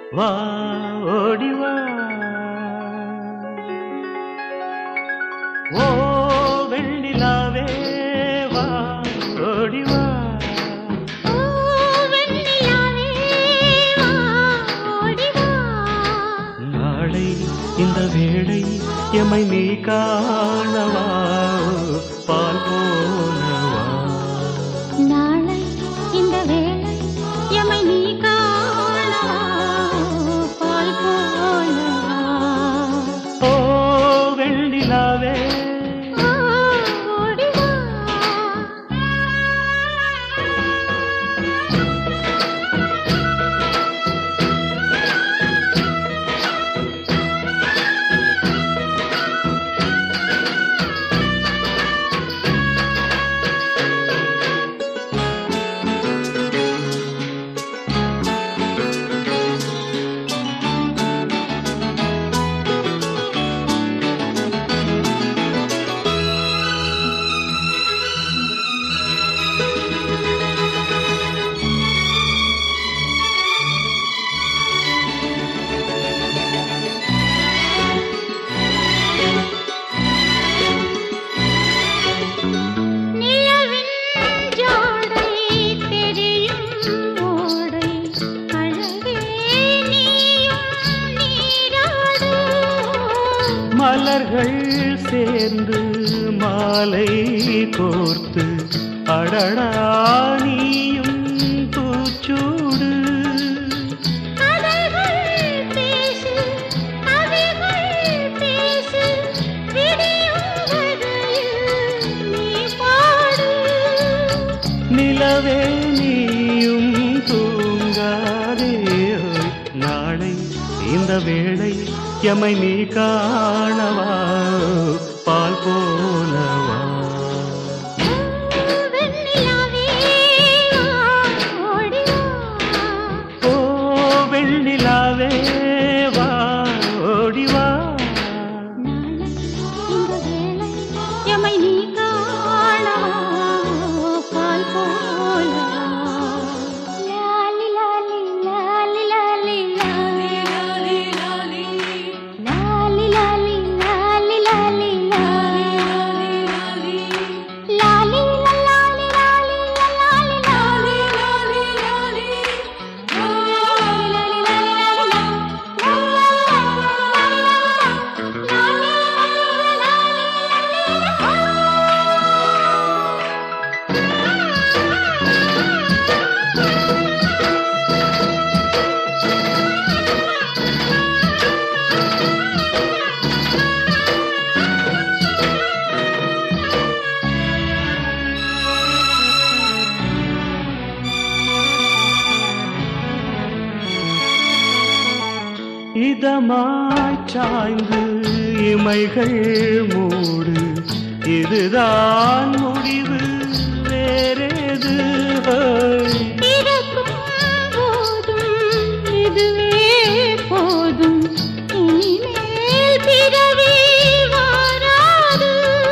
வா ஓடி வா ஓ வெண்ணிலாவே வா ஓடி வா ஓ வெண்ணிலாவே வா ஓடி வா நாளை இந்த வேளை எமை நீ காணவா பால் போனவா நாளை இந்த வேளை எமை நீ காணவா பால் போலவா ஓ வெண்ணிலாவே ஓ ஓடி வா நிலவின் ஜோடை தெரியும் ஓடை அழகே நீயும் நீராடு மலர்கள் சேர்ந்து மாலை கோர்த்து அடடா நீயும் பூச்சூடு கதைகள் பேசு கவிகள் பேசு விடியும் வரையில் நீ பாடு நிலவே நீயும் தூங்காதே ஓய். நாளை இந்த வேளை எமை நீ காணவா பால் போலவா வெண்ணிலாவே வா ஓடி வா ஓ வெண்ணிலாவே வா ஓடி வா நாளை இந்த வேளை எமை நீ காணவா பால் போலவா லாலி லாலி லாலி லாலி லாலி லாலி லாலி லாலி லாலி லாலி லாலி லாலி லாலி லாலி லாலி லாலி லாலி லாலி இதமாய் சாய்ந்து இமைகள் மூடு இதுதான் முடிவு வேறேது ஓய். பிறக்கும் போதும் இதுவே போதும் இனிமேல் பிறவி வாராது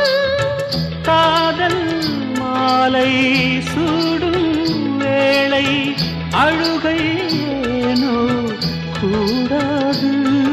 காதல் மாலை சூடும் வேளை அழுகை ஏனோ கூடாது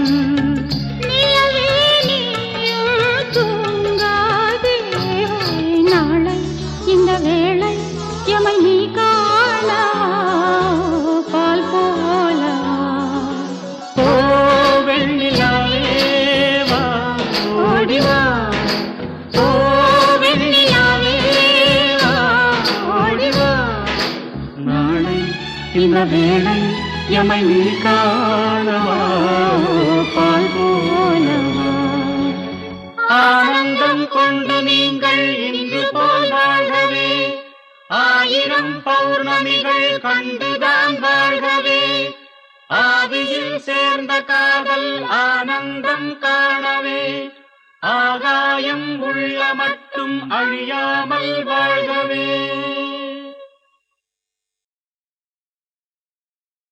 நிலவே நீயும் தூங்காதே நாளை இந்த வேளை எமை நீ காணா பால் போலவா ஓ வெண்ணிலாவே வா ஓடி வா ஓ வெண்ணிலாவே வா ஓடி வா நாளை இந்த வேளை எமை நீ காணவா பால் போலவா ஆனந்தம் கொண்டு நீங்கள் இன்று போல் வாழ்கவே ஆயிரம் பௌர்ணமிகள் கண்டுதான் வாழ்கவே ஆவியில் சேர்ந்த காதல் ஆனந்தம் காணவே ஆகாயம் உள்ள மட்டும் அழியாமல் வாழ்கவே